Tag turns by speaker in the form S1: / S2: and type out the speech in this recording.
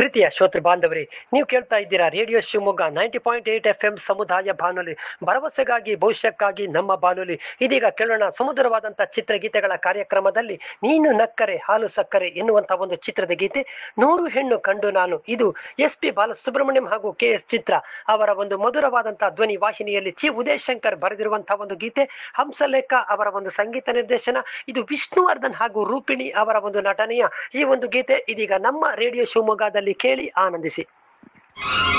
S1: ಪ್ರೀತಿಯ ಶ್ರೋತೃ ಬಾಂಧವರೇ ನೀವು ಕೇಳ್ತಾ ಇದ್ದೀರಾ radio Shivamogga ninety point eight F M ಸಮುದಾಯ ಬಾನುಲಿ ಭರವಸೆಗಾಗಿ ಭವಿಷ್ಯಕ್ಕಾಗಿ ನಮ್ಮ ಬಾನುಲಿ ಇದೀಗ ಕೇಳೋಣ ಸುಮಧುರವಾದಂಥ ಚಿತ್ರಗೀತೆಗಳ ಕಾರ್ಯಕ್ರಮದಲ್ಲಿ ನೀನು ನಕ್ಕರೆ ಹಾಲು ಸಕ್ಕರೆ ಎನ್ನುವಂಥ ಒಂದು ಚಿತ್ರದ ಗೀತೆ ನೂರು ಹೆಣ್ಣು ಕಂಡು ನಾನು ಇದು ಎಸ್ ಪಿ ಬಾಲಸುಬ್ರಹ್ಮಣ್ಯಂ ಹಾಗೂ ಕೆ ಎಸ್ ಚಿತ್ರ ಅವರ ಒಂದು ಮಧುರವಾದಂತಹ ಧ್ವನಿ ವಾಹಿನಿಯಲ್ಲಿ ಚಿ ಉದಯ್ ಶಂಕರ್ ಬರೆದಿರುವಂತಹ ಒಂದು ಗೀತೆ ಹಂಸಲೇಖ ಅವರ ಒಂದು ಸಂಗೀತ ನಿರ್ದೇಶನ ಇದು ವಿಷ್ಣುವರ್ಧನ್ ಹಾಗೂ ರೂಪಿಣಿ ಅವರ ಒಂದು ನಟನೆಯ ಈ ಒಂದು ಗೀತೆ ಇದೀಗ ನಮ್ಮ ರೇಡಿಯೋ ಶಿವಮೊಗ್ಗದಲ್ಲಿ ಕೇಳಿ ಆನಂದಿಸಿ